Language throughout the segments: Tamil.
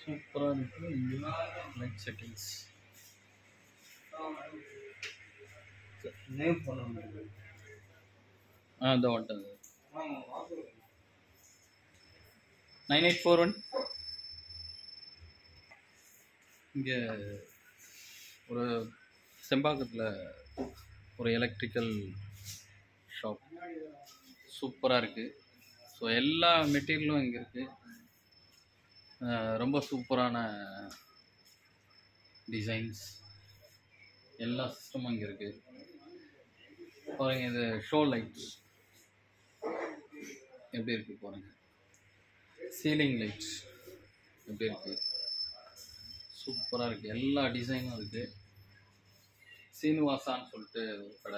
சூப்பராக இருக்குது இங்கே லைட் செட்டிங்ஸ் நேம் பண்ண முடியாது ஆ இந்த வந்துட்டது நைன் எயிட் ஃபோர் ஒன் இங்கே ஒரு செம்பாக்கத்தில் ஒரு எலக்ட்ரிக்கல் ஷாப் சூப்பராக இருக்குது ஸோ எல்லா மெட்டீரியலும் இங்கே இருக்குது ரொம்ப சூப்பரான டிசைன்ஸ் எல்லா சிஸ்டமும் இங்கே இருக்குது பாருங்க இது ஷோ லைட்ஸ் எப்படி இருக்குது பாருங்க சீலிங் லைட்ஸ் எப்படி இருக்குது சூப்பராக இருக்குது எல்லா டிசைனும் இருக்குது சீனிவாசான்னு சொல்லிட்டு ஒரு கடை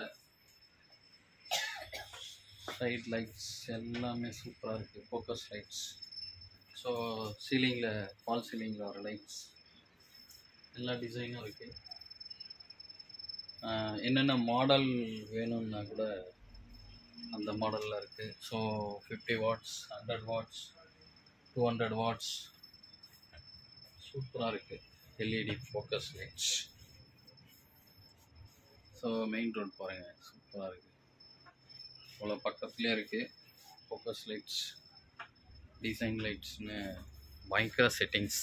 சைட் லைட்ஸ் எல்லாமே சூப்பராக இருக்குது ஃபோக்கஸ் லைட்ஸ் ஸோ சீலிங்கில் ஃபால் சீலிங்கில் வர லைட்ஸ் எல்லா டிசைனும் இருக்குது என்னென்ன மாடல் வேணும்னா கூட அந்த மாடலில் இருக்குது so fifty watts hundred watts two hundred watts சூப்பராக இருக்குது LED focus lights so main road பாருங்கள் சூப்பராக இருக்குது அவ்வளோ பக்கத்துலேயே இருக்குது ஃபோக்கஸ் லைட்ஸ் டிசைன் லைட்ஸ்னு பயங்கர செட்டிங்ஸ்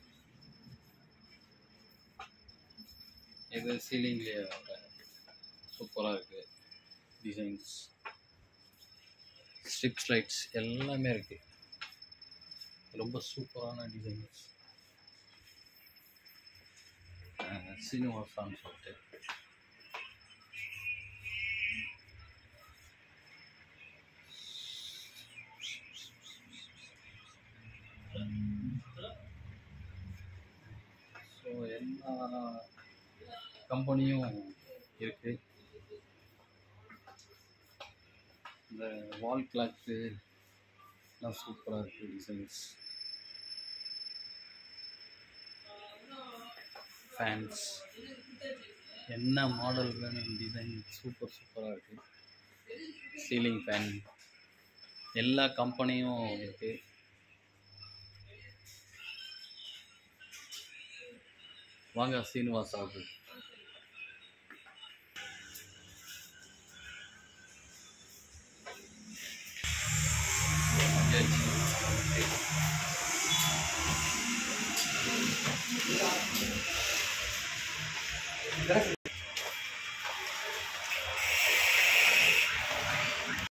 இது சீலிங்லேயே சூப்பராக இருக்குது டிசைன்ஸ் ஸ்ட்ரிப்ஸ் லைட்ஸ் எல்லாமே இருக்குது ரொம்ப சூப்பரான டிசைன்ஸ் சீனிவாசான்னு சொல்லிட்டு ஸோ எல்லா கம்பெனியும் இருக்குது இந்த வால் கிளாக்கு எல்லாம் சூப்பராக இருக்குது டிசைன்ஸ் ஃபேன்ஸ் என்ன மாடல் வேணும் டிசைன் சூப்பர் சூப்பராக இருக்குது சீலிங் ஃபேன் எல்லா கம்பெனியும் இருக்குது வாங்க சீனிவாசாவுக்கு